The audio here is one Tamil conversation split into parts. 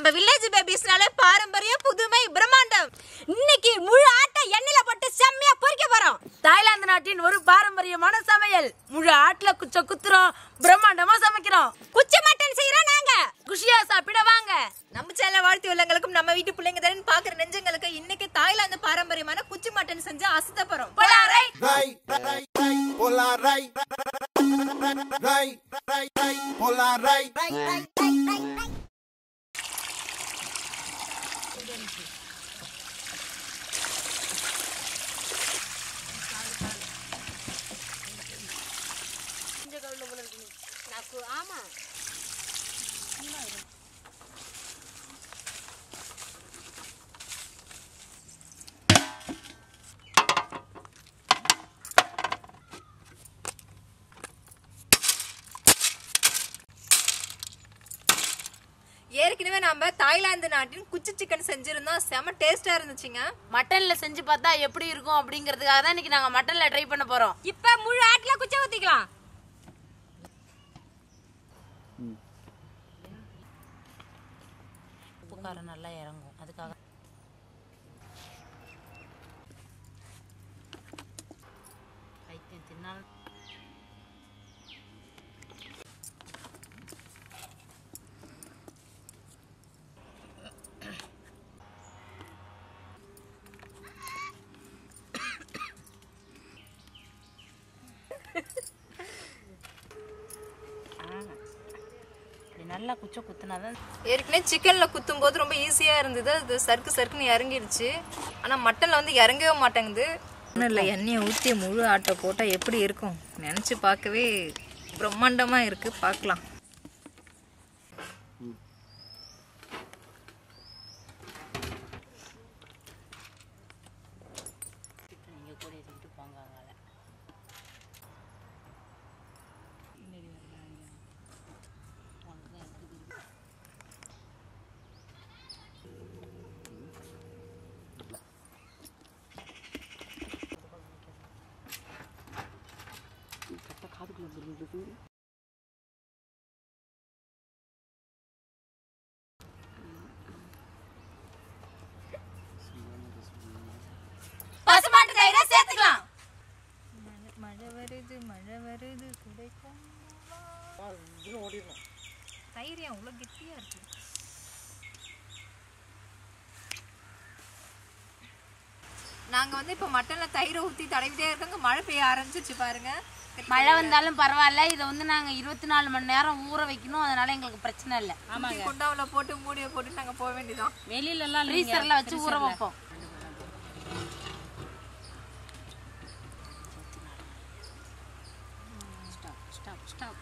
நம்ம வில்லேஜ் பேபிஸ்னாலே பாரம்பரியம் புதுமை பிரம்மாண்டம் இன்னைக்கு முழு ஆட்டை எண்ணெயில போட்டு செம்மையா பொரிக்க போறோம் தாய்லாந்து நாட்டின் ஒரு பாரம்பரியமான சமையல் முழு ஆட்டுல குச்ச குத்துறோம் பிரம்மாண்டமா சமைக்கிறோம் குச்சி மட்டன் செய்யறோம் நாங்க குஷியா சாப்பிட வாங்க நம்ம சேனல் வாழ்த்து உள்ளங்களுக்கும் நம்ம வீட்டு பிள்ளைங்க தானே பாக்குற நெஞ்சங்களுக்கு இன்னைக்கு தாய்லாந்து பாரம்பரியமான குச்சி மட்டன் செஞ்சு அசத்த போறோம் போலாரை Right, right, right, polar right, right, right, right, polar right, right, right, right, right, right. ஆமா ஏற்கனவே நம்ம தாய்லாந்து நாட்டின் குச்சி சிக்கன் செஞ்சிருந்தோம் செம டேஸ்டா இருந்துச்சுங்க மட்டன்ல செஞ்சு பார்த்தா எப்படி இருக்கும் அப்படிங்கறதுக்காக தான் இன்னைக்கு நாங்க மட்டன்ல ட்ரை பண்ண போறோம் இப்ப முழு ஆட்டுல குச்சை ஊத்திக்கலாம் உப்புக்காரம் நல்லா இறங்கும் அதுக்காக பைத்தியம் தின்னாலும் இப்படி நல்லா குச்சை குத்துனாதான் ஏற்கனவே சிக்கன்ல குத்தும் போது ரொம்ப ஈஸியா இருந்தது அது சறுக்கு சறுக்குன்னு இறங்கிடுச்சு ஆனா மட்டன்ல வந்து இறங்கவே மாட்டேங்குது ஒன்றும் இல்லை எண்ணெயை ஊற்றி முழு ஆட்டை போட்டால் எப்படி இருக்கும் நினச்சி பார்க்கவே பிரம்மாண்டமா இருக்கு பார்க்கலாம் நீங்க கூட எடுத்துக்கிட்டு போங்க அங்கால பசுமாட்டு தயிரை சேர்த்துக்கலாம் மழை வருது மழை வருது கிடைக்கும் தயிர் ஏன் அவ்வளோ கெட்டியா இருக்கு நாங்க வந்து இப்ப மட்டன்ல தயிரை ஊத்தி தடவிட்டே இருக்கோங்க மழை பெய்ய ஆரம்பிச்சிருச்சு பாருங்க மழை வந்தாலும் பரவாயில்ல இதை வந்து நாங்க இருபத்தி நாலு மணி நேரம் ஊற வைக்கணும் அதனால எங்களுக்கு பிரச்சனை இல்லை குட்டி குண்டாவுல போட்டு மூடிய போட்டு நாங்க போக வேண்டியதான் வெளியில எல்லாம் ஃப்ரீசர்ல வச்சு ஊற வைப்போம் ஸ்டாப் ஸ்டாப்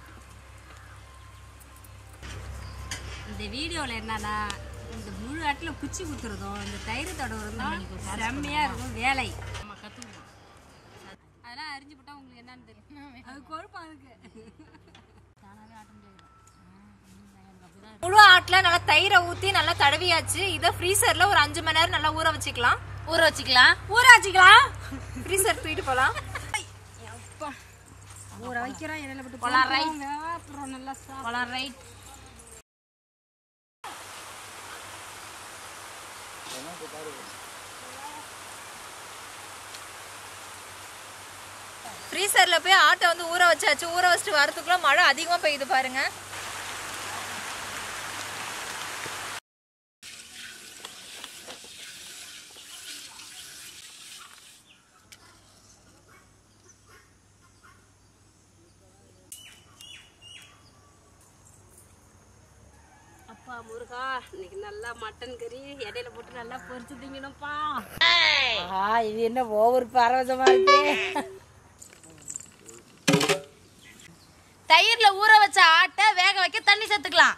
இந்த வீடியோவில் என்னன்னா இந்த முழு ஆட்டில் குச்சி குத்துறதும் இந்த தயிர் தடவுறதும் தான் செம்மையாக இருக்கும் வேலை நம்ம கற்றுக்கணும் அதெல்லாம் அறிஞ்சு போட்டால் உங்களுக்கு என்னன்னு தெரியும் அது கொழுப்பா இருக்கு தானாகவே ஆட்ட முடியாது அப்படிதான் முழு ஆட்டுல நல்லா தயிரை ஊத்தி நல்லா தடவியாச்சு இதை ஃப்ரீசர்ல ஒரு அஞ்சு மணி நேரம் நல்லா ஊற வச்சுக்கலாம் ஊற வச்சுக்கலாம் ஊற வச்சுக்கலாம் ஃப்ரீசர் தூக்கிட்டு போலாம் ஊற வைக்கிறோம் இடையில போட்டு போலாம் right. போடுவாங்க, அப்புறம் நல்லா சாப்பிட்டு போலாம் ரைட் ஃப்ரீசர்ல போய் ஆட்டை வந்து ஊற வச்சாச்சு ஊற வச்சுட்டு வரதுக்குள்ள மழை அதிகமா பெய்யுது பாருங்க அப்பா முருகா இன்னைக்கு நல்லா மட்டன் கறி இடையில போட்டு நல்லா பொரிச்சு திங்கணும்ப்பா ஆ இது என்ன ஓவர் பரவசமா இருக்கு தயிர்ல ஊற வச்ச ஆட்டை வேக வைக்க தண்ணி சேர்த்துக்கலாம்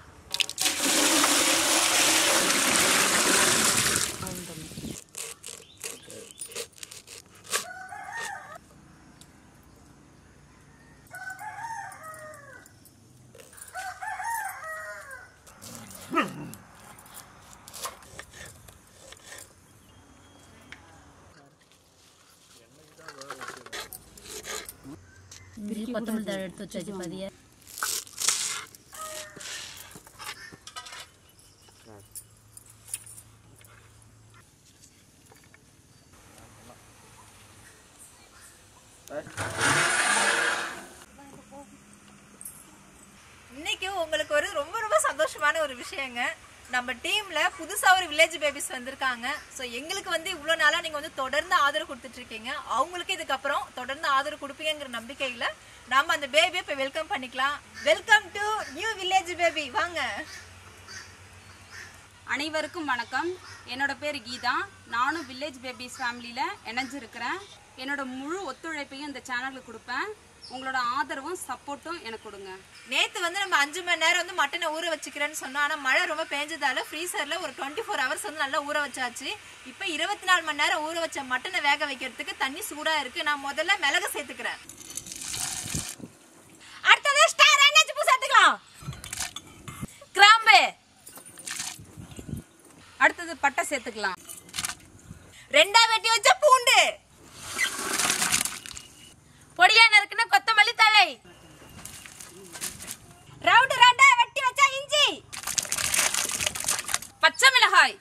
கொத்தமல்லி தழை எடுத்து வச்சாச்சு பதிய இன்னைக்கு உங்களுக்கு ஒரு ரொம்ப ரொம்ப சந்தோஷமான ஒரு விஷயங்க நம்ம டீம்ல புதுசா ஒரு வில்லேஜ் பேபிஸ் வந்திருக்காங்க ஸோ எங்களுக்கு வந்து இவ்வளோ நாளா நீங்க வந்து தொடர்ந்து ஆதரவு கொடுத்துட்டு இருக்கீங்க அவங்களுக்கு இதுக்கப்புறம் தொடர்ந்து ஆதரவு கொடுப்பீங்கிற நம்பிக்கையில நாம அந்த பேபியை இப்போ வெல்கம் பண்ணிக்கலாம் welcome to new village baby வாங்க அனைவருக்கும் வணக்கம் என்னோட பேர் கீதா நானும் வில்லேஜ் பேபிஸ் ஃபேமிலியில் இணைஞ்சிருக்கிறேன் என்னோட முழு ஒத்துழைப்பையும் இந்த சேனலுக்கு கொடுப்பேன் உங்களோட ஆதரவும் சப்போர்ட்டும் எனக்கு கொடுங்க நேத்து வந்து நம்ம அஞ்சு மணி நேரம் வந்து மட்டனை ஊற வச்சுக்கிறேன்னு சொன்னோம் ஆனா மழை ரொம்ப பெஞ்சதால ஃப்ரீசர்ல ஒரு டுவெண்ட்டி ஃபோர் ஹவர்ஸ் வந்து நல்லா ஊற வச்சாச்சு இப்போ இருபத்தி நாலு மணி நேரம் ஊற வச்ச மட்டனை வேக வைக்கிறதுக்கு தண்ணி சூடா இருக்கு நான் முதல்ல மிளகு சேர்த்துக்கிறேன் அடுத்தது ஸ்டார் எண்ணெய் பூ சேர்த்துக்கலாம் கிராம்பு அடுத்தது பட்டை சேர்த்துக்கலாம் ரெண்டா வெட்டி வச்ச பூண்டு பொடியா நறுக்குன கொத்தமல்லி தழை ரவுண்டு ரவுண்டா வெட்டி வச்ச இஞ்சி பச்சை மிளகாய்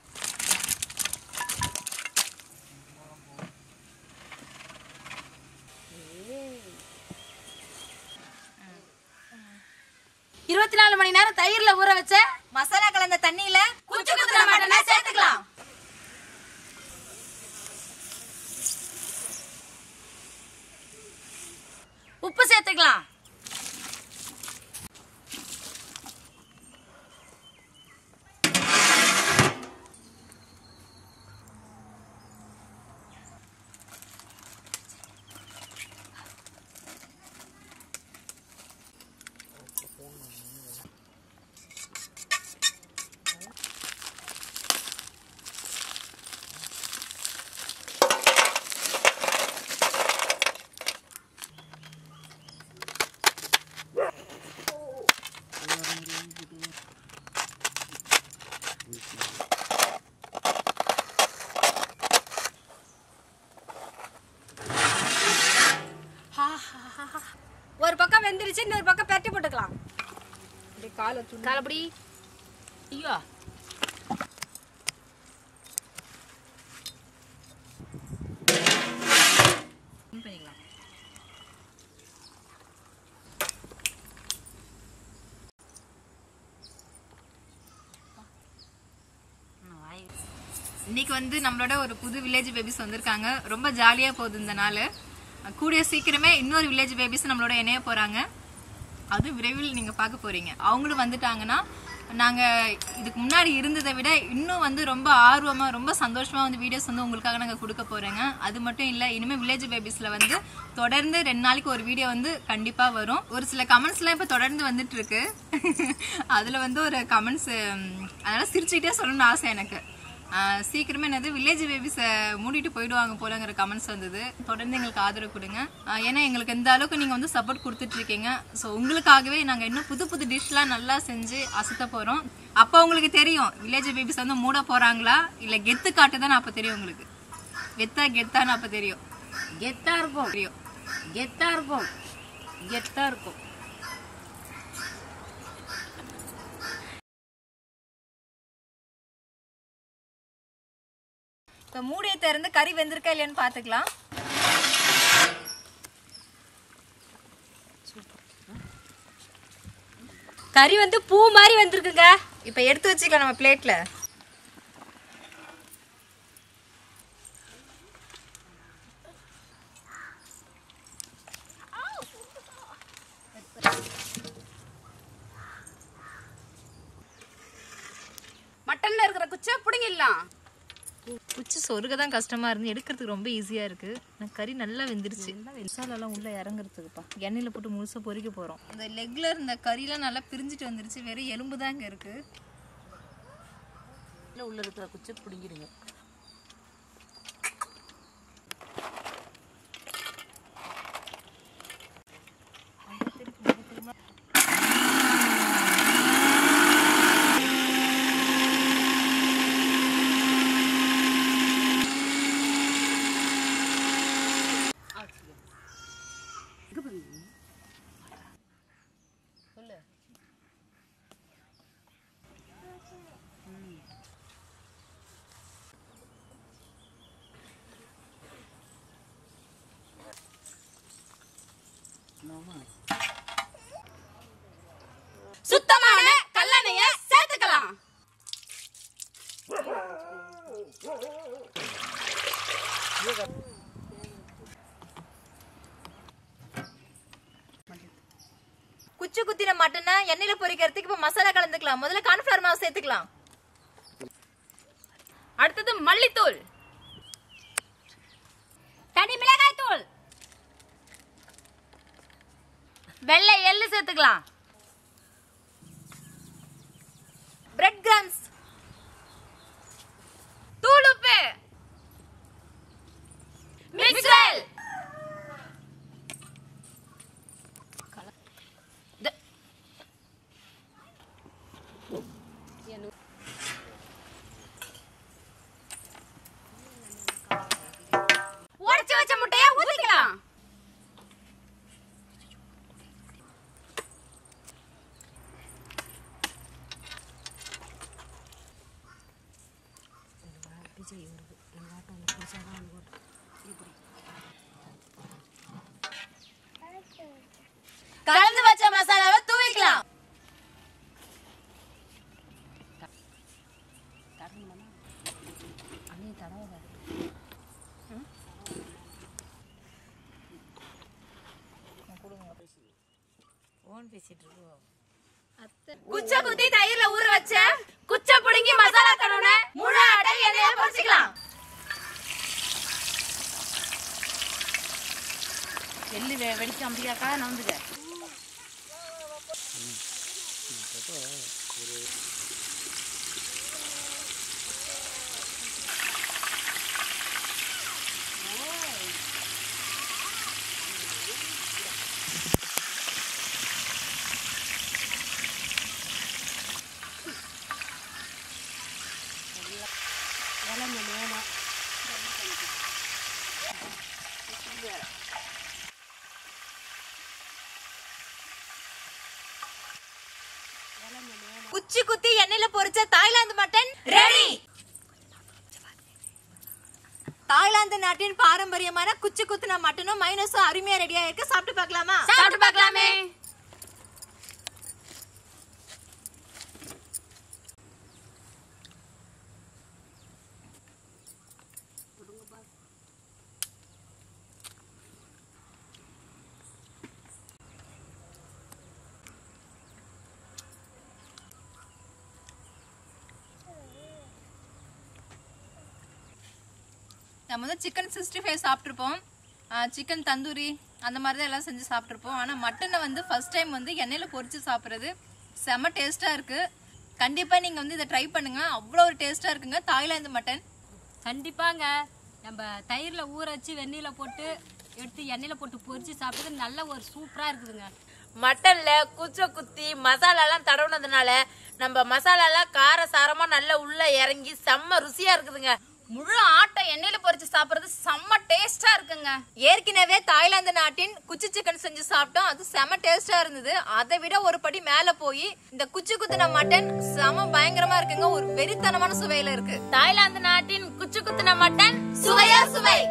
இருபத்தி நாலு மணி நேரம் தயிர்ல ஊற வச்ச மசாலா கலந்த தண்ணியில குச்சி குத்துன மட்டனை சேர்த்துக்கலாம் உப்பு சேர்த்துக்கலாம் ஒரு பக்கம் வெந்துருச்சு இன்னொரு பக்கம் பெரட்டி போட்டுக்கலாம் காலப்படி ஐயோ இன்னைக்கு வந்து நம்மளோட ஒரு புது வில்லேஜ் பேபிஸ் வந்திருக்காங்க ரொம்ப ஜாலியா போகுது இந்த நாள் கூடிய சீக்கிரமே இன்னொரு வில்லேஜ் பேபிஸ் நம்மளோட இணைய போறாங்க அது விரைவில் நீங்க பார்க்க போறீங்க அவங்களும் வந்துட்டாங்கன்னா நாங்க இதுக்கு முன்னாடி இருந்ததை விட இன்னும் வந்து ரொம்ப ஆர்வமா ரொம்ப சந்தோஷமா வந்து வீடியோஸ் வந்து உங்களுக்காக நாங்க கொடுக்க போறேங்க அது மட்டும் இல்ல இனிமே வில்லேஜ் பேபிஸ்ல வந்து தொடர்ந்து ரெண்டு நாளைக்கு ஒரு வீடியோ வந்து கண்டிப்பா வரும் ஒரு சில கமெண்ட்ஸ் எல்லாம் இப்ப தொடர்ந்து வந்துட்டு இருக்கு அதுல வந்து ஒரு கமெண்ட்ஸ் அதனால சிரிச்சுக்கிட்டே சொல்லணும்னு ஆசை எனக்கு ஆஹ் சீக்கிரமே என்னது வில்லேஜ் பேபிஸை மூடிட்டு போயிடுவாங்க போலங்கிற கமெண்ட்ஸ் வந்தது தொடர்ந்து எங்களுக்கு ஆதரவு கொடுங்க ஆஹ் ஏன்னா எங்களுக்கு இந்த அளவுக்கு நீங்கள் வந்து சப்போர்ட் கொடுத்துட்டு இருக்கீங்க ஸோ உங்களுக்காகவே நாங்கள் இன்னும் புது புது டிஷ்லாம் நல்லா செஞ்சு அசத்த போகிறோம் அப்போ உங்களுக்கு தெரியும் வில்லேஜ் பேபிஸ் வந்து மூட போகிறாங்களா இல்லை கெத்து காட்டு தான் அப்போ தெரியும் உங்களுக்கு கெத்தா கெத்தான்னு அப்போ தெரியும் கெத்தா இருக்கும் தெரியும் கெத்தா இருக்கும் கெத்தா இருக்கும் இப்போ மூடியை திறந்து கறி வெந்திருக்கா இல்லையான்னு பார்த்துக்கலாம் கறி வந்து பூ மாதிரி வந்திருக்குங்க இப்போ எடுத்து வச்சுக்கலாம் நம்ம பிளேட்டில் மட்டன்ல இருக்கிற குச்சை பிடுங்கிடலாம் குச்சி சொருக தான் கஷ்டமா இருந்து எடுக்கிறதுக்கு ரொம்ப ஈஸியா இருக்கு ஆனால் கறி நல்லா வெந்துருச்சு மசாலாலாம் உள்ள இறங்குறதுக்குப்பா எண்ணெயில போட்டு முழுசா பொரிக்க போறோம் இந்த லெக்ல இருந்த கறிலாம் நல்லா பிரிஞ்சுட்டு வந்துருச்சு வெறும் எலும்பு தான் இங்க இருக்கு உள்ள இருக்கிற குச்சை பிடிங்கிடுங்க சுத்தமான கல்லெண்ணெய சேர்த்துக்கலாம் குச்சி குத்தின மட்டனை எண்ணெயில பொரிக்கிறதுக்கு இப்ப மசாலா கலந்துக்கலாம் முதல்ல கார்ன்ஃபிளவர் மாவு சேர்த்துக்கலாம் அடுத்தது மல்லித்தூள் தனி மிளகாய் தூள் வெள்ளை எள்ளு சேர்த்துக்கலாம் பிரெட் கிராம்ஸ் தூள் உப்பு மிக்சல் உடைச்சு வச்ச முட்டைய ஊத்திக்கலாம் கலந்து வச்ச மசாலாவை தூவிக்கலாம் குச்ச குத்தி தயிர்ல ஊற வச்ச குச்ச புடுங்கி மசாலா தடவுன முழு ஆட்டை எண்ணெயில பொரிச்சுக்கலாம் எள்ளு வெடிச்சு அம்பியாக்கா நம்புங்க குச்சி குத்தி எண்ணெயில பொரிச்ச தாய்லாந்து மட்டன் ரெடி தாய்லாந்து நாட்டின் பாரம்பரியமான குச்சி குத்துன மட்டனும் மைனஸும் அருமையா ரெடியா இருக்கு சாப்பிட்டு பார்க்கலாமா சாப்பிட்டு பார்க்கலாமே நம்ம வந்து சிக்கன் சிக்ஸ்டி ஃபைவ் சாப்பிட்ருப்போம் சிக்கன் தந்தூரி அந்த மாதிரி தான் எல்லாம் செஞ்சு சாப்பிட்ருப்போம் ஆனால் மட்டனை வந்து ஃபர்ஸ்ட் டைம் வந்து எண்ணெயில் பொரிச்சு சாப்பிட்றது செம்ம டேஸ்ட்டாக இருக்குது கண்டிப்பாக நீங்கள் வந்து இதை ட்ரை பண்ணுங்க அவ்வளோ ஒரு டேஸ்ட்டாக இருக்குங்க தாய்லாந்து மட்டன் கண்டிப்பாங்க நம்ம தயிர்ல ஊற வச்சு வெந்நீர்ல போட்டு எடுத்து எண்ணெயில போட்டு பொரிச்சு சாப்பிட்டது நல்ல ஒரு சூப்பரா இருக்குதுங்க மட்டன்ல குச்ச குத்தி மசாலா எல்லாம் தடவுனதுனால நம்ம மசாலா எல்லாம் கார சாரமா நல்லா உள்ள இறங்கி செம்ம ருசியா இருக்குதுங்க முழு ஆட்டை எண்ணெயில பொரிச்சு சாப்பிடுறது செம்ம டேஸ்டா இருக்குங்க ஏற்கனவே தாய்லாந்து நாட்டின் குச்சி சிக்கன் செஞ்சு சாப்பிட்டோம் அது செம டேஸ்டா இருந்தது அதை விட ஒரு படி மேல போய் இந்த குச்சி குத்துன மட்டன் செம பயங்கரமா இருக்குங்க ஒரு வெறித்தனமான சுவையில இருக்கு தாய்லாந்து நாட்டின் குச்சு குத்துன மட்டன் சுவையா சுவை